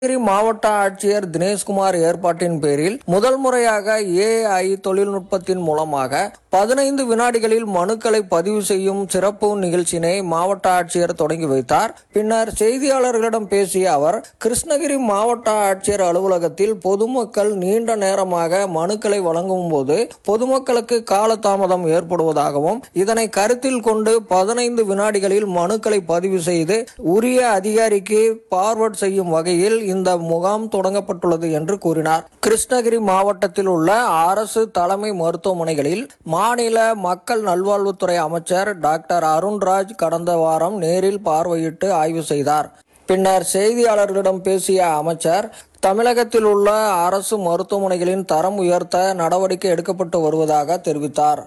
கிருஷ்ணகிரி மாவட்ட ஆட்சியர் தினேஷ்குமார் ஏற்பாட்டின் பேரில் முதல் முறையாக ஏஐ தொழில்நுட்பத்தின் மூலமாக பதினைந்து வினாடிகளில் மனுக்களை பதிவு செய்யும் சிறப்பு நிகழ்ச்சியினை மாவட்ட ஆட்சியர் தொடங்கி வைத்தார் பின்னர் செய்தியாளர்களிடம் பேசிய அவர் கிருஷ்ணகிரி மாவட்ட ஆட்சியர் அலுவலகத்தில் பொதுமக்கள் நீண்ட நேரமாக மனுக்களை வழங்கும் போது பொதுமக்களுக்கு காலதாமதம் ஏற்படுவதாகவும் இதனை கருத்தில் கொண்டு பதினைந்து வினாடிகளில் மனுக்களை பதிவு செய்து உரிய அதிகாரிக்கு பார்வர்ட் செய்யும் வகையில் இந்த முகாம் தொடங்கப்பட்டுள்ளது என்று கூறினார் கிருஷ்ணகிரி மாவட்டத்தில் உள்ள அரசு தலைமை மருத்துவமனைகளில் மாநில மக்கள் நல்வாழ்வுத்துறை அமைச்சர் டாக்டர் அருண்ராஜ் கடந்த வாரம் நேரில் பார்வையிட்டு ஆய்வு செய்தார் பின்னர் செய்தியாளர்களிடம் பேசிய அமைச்சர் தமிழகத்தில் உள்ள அரசு மருத்துவமனைகளின் தரம் உயர்த்த நடவடிக்கை எடுக்கப்பட்டு வருவதாக தெரிவித்தார்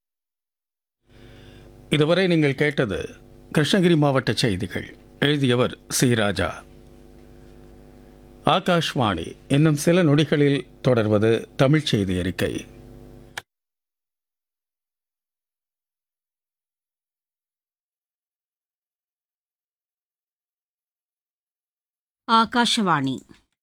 இதுவரை நீங்கள் கேட்டது கிருஷ்ணகிரி மாவட்ட செய்திகள் எழுதியவர் சி ராஜா ஆகாஷ்வாணி இன்னும் சில நொடிகளில் தொடர்வது தமிழ்ச் செய்தி அறிக்கை ಆಕಾಶವಾಣಿ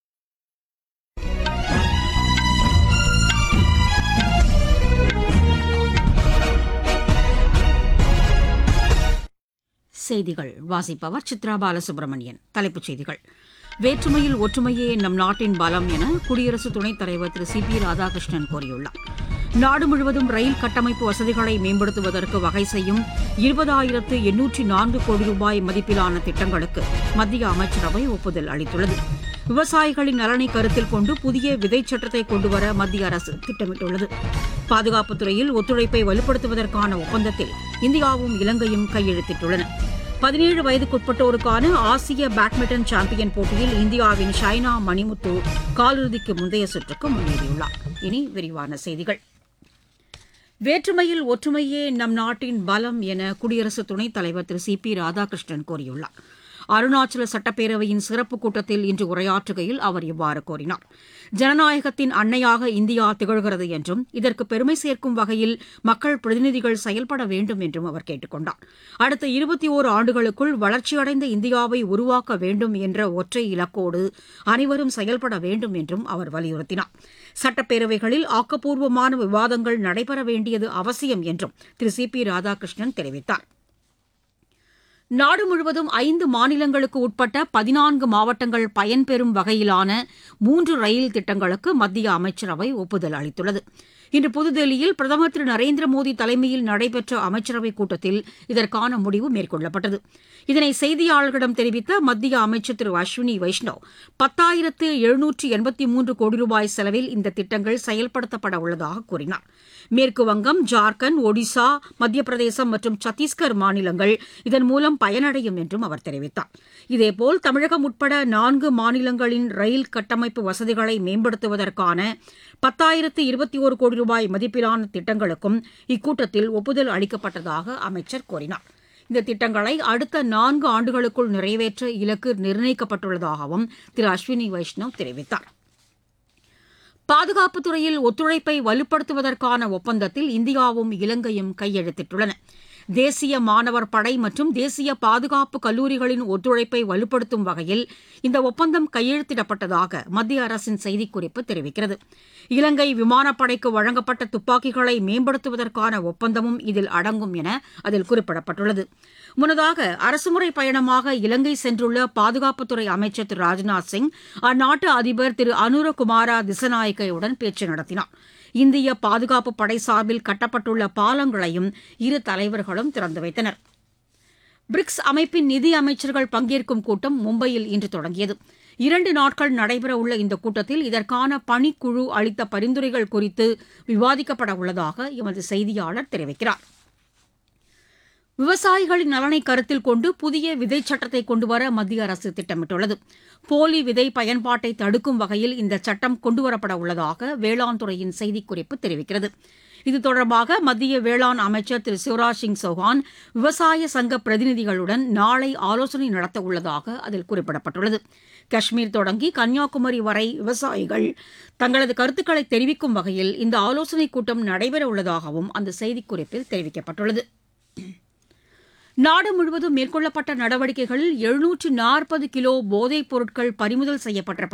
செய்திகள் வாசிப்பவர் சித்ரா பாலசுப்ரமணியன் தலைப்புச் செய்திகள் வேற்றுமையில் ஒற்றுமையே நம் நாட்டின் பலம் என குடியரசு துணைத் தலைவர் திரு சி பி ராதாகிருஷ்ணன் கூறியுள்ளார் நாடு முழுவதும் ரயில் கட்டமைப்பு வசதிகளை மேம்படுத்துவதற்கு வகை செய்யும் இருபதாயிரத்து எண்ணூற்றி நான்கு கோடி ரூபாய் மதிப்பிலான திட்டங்களுக்கு மத்திய அமைச்சரவை ஒப்புதல் அளித்துள்ளது விவசாயிகளின் நலனை கருத்தில் கொண்டு புதிய விதைச் சட்டத்தை கொண்டுவர மத்திய அரசு திட்டமிட்டுள்ளது பாதுகாப்புத் துறையில் ஒத்துழைப்பை வலுப்படுத்துவதற்கான ஒப்பந்தத்தில் இந்தியாவும் இலங்கையும் கையெழுத்திட்டுள்ளன பதினேழு வயதுக்குட்பட்டோருக்கான ஆசிய பேட்மிண்டன் சாம்பியன் போட்டியில் இந்தியாவின் ஷைனா மணிமுத்து காலிறுதிக்கு முந்தைய சுற்றுக்கு முன்னேறியுள்ளார் இனி விரிவான செய்திகள் வேற்றுமையில் ஒற்றுமையே நம் நாட்டின் பலம் என குடியரசு துணைத் தலைவர் திரு சி பி ராதாகிருஷ்ணன் கூறியுள்ளார் அருணாச்சல சட்டப்பேரவையின் சிறப்பு கூட்டத்தில் இன்று உரையாற்றுகையில் அவர் இவ்வாறு கூறினார் ஜனநாயகத்தின் அன்னையாக இந்தியா திகழ்கிறது என்றும் இதற்கு பெருமை சேர்க்கும் வகையில் மக்கள் பிரதிநிதிகள் செயல்பட வேண்டும் என்றும் அவர் கேட்டுக் கொண்டார் அடுத்த இருபத்தி ஓரு ஆண்டுகளுக்குள் வளர்ச்சியடைந்த இந்தியாவை உருவாக்க வேண்டும் என்ற ஒற்றை இலக்கோடு அனைவரும் செயல்பட வேண்டும் என்றும் அவர் வலியுறுத்தினார் சட்டப்பேரவைகளில் ஆக்கப்பூர்வமான விவாதங்கள் நடைபெற வேண்டியது அவசியம் என்றும் திரு சி பி ராதாகிருஷ்ணன் தெரிவித்தார் நாடு முழுவதும் ஐந்து மாநிலங்களுக்கு உட்பட்ட பதினான்கு மாவட்டங்கள் பயன்பெறும் வகையிலான மூன்று ரயில் திட்டங்களுக்கு மத்திய அமைச்சரவை ஒப்புதல் அளித்துள்ளது இன்று புதுதில்லியில் பிரதமர் திரு நரேந்திர மோடி தலைமையில் நடைபெற்ற அமைச்சரவைக் கூட்டத்தில் இதற்கான முடிவு மேற்கொள்ளப்பட்டது இதனை செய்தியாளர்களிடம் தெரிவித்த மத்திய அமைச்சர் திரு அஸ்வினி வைஷ்ணவ் பத்தாயிரத்து எழுநூற்று எண்பத்தி மூன்று கோடி ரூபாய் செலவில் இந்த திட்டங்கள் செயல்படுத்தப்பட உள்ளதாக கூறினார் மேற்கு வங்கம் ஜார்க்கண்ட் ஒடிசா மத்திய பிரதேசம் மற்றும் சத்தீஸ்கர் மாநிலங்கள் இதன் மூலம் பயனடையும் என்றும் அவர் தெரிவித்தார் இதேபோல் தமிழகம் உட்பட நான்கு மாநிலங்களின் ரயில் கட்டமைப்பு வசதிகளை மேம்படுத்துவதற்கான பத்தாயிரத்து இருபத்தி ஒரு கோடி ரூபாய் மதிப்பிலான திட்டங்களுக்கும் இக்கூட்டத்தில் ஒப்புதல் அளிக்கப்பட்டதாக அமைச்சர் கூறினார் இந்த திட்டங்களை அடுத்த நான்கு ஆண்டுகளுக்குள் நிறைவேற்ற இலக்கு நிர்ணயிக்கப்பட்டுள்ளதாகவும் திரு அஸ்வினி வைஷ்ணவ் தெரிவித்தார் பாதுகாப்புத் துறையில் ஒத்துழைப்பை வலுப்படுத்துவதற்கான ஒப்பந்தத்தில் இந்தியாவும் இலங்கையும் கையெழுத்திட்டுள்ளன தேசிய மாணவர் படை மற்றும் தேசிய பாதுகாப்பு கல்லூரிகளின் ஒத்துழைப்பை வலுப்படுத்தும் வகையில் இந்த ஒப்பந்தம் கையெழுத்திடப்பட்டதாக மத்திய அரசின் செய்திக்குறிப்பு தெரிவிக்கிறது இலங்கை விமானப்படைக்கு வழங்கப்பட்ட துப்பாக்கிகளை மேம்படுத்துவதற்கான ஒப்பந்தமும் இதில் அடங்கும் என அதில் குறிப்பிடப்பட்டுள்ளது முன்னதாக அரசுமுறை பயணமாக இலங்கை சென்றுள்ள பாதுகாப்புத்துறை அமைச்சர் திரு ராஜ்நாத் சிங் அந்நாட்டு அதிபர் திரு அனுரகுமாரா திசநாயக்கையுடன் பேச்சு நடத்தினார் இந்திய பாதுகாப்பு படை சார்பில் கட்டப்பட்டுள்ள பாலங்களையும் இரு தலைவர்களும் திறந்து வைத்தனர் பிரிக்ஸ் அமைப்பின் நிதி அமைச்சர்கள் பங்கேற்கும் கூட்டம் மும்பையில் இன்று தொடங்கியது இரண்டு நாட்கள் நடைபெறவுள்ள இந்த கூட்டத்தில் இதற்கான பணிக்குழு அளித்த பரிந்துரைகள் குறித்து விவாதிக்கப்பட உள்ளதாக எமது செய்தியாளர் தெரிவிக்கிறார் விவசாயிகளின் நலனை கருத்தில் கொண்டு புதிய விதைச் சட்டத்தை கொண்டுவர மத்திய அரசு திட்டமிட்டுள்ளது போலி விதை பயன்பாட்டை தடுக்கும் வகையில் இந்த சட்டம் கொண்டுவரப்பட உள்ளதாக வேளாண் துறையின் செய்திக்குறிப்பு தெரிவிக்கிறது இது தொடர்பாக மத்திய வேளாண் அமைச்சர் திரு சிவராஜ் சிங் சௌஹான் விவசாய சங்க பிரதிநிதிகளுடன் நாளை ஆலோசனை நடத்த உள்ளதாக அதில் குறிப்பிடப்பட்டுள்ளது காஷ்மீர் தொடங்கி கன்னியாகுமரி வரை விவசாயிகள் தங்களது கருத்துக்களை தெரிவிக்கும் வகையில் இந்த ஆலோசனைக் கூட்டம் நடைபெற உள்ளதாகவும் அந்த செய்திக்குறிப்பில் தெரிவிக்கப்பட்டுள்ளது நாடு முழுவதும் மேற்கொள்ளப்பட்ட நடவடிக்கைகளில் எழுநூற்று நாற்பது கிலோ போதைப் பொருட்கள் பறிமுதல் செய்யப்பட்ட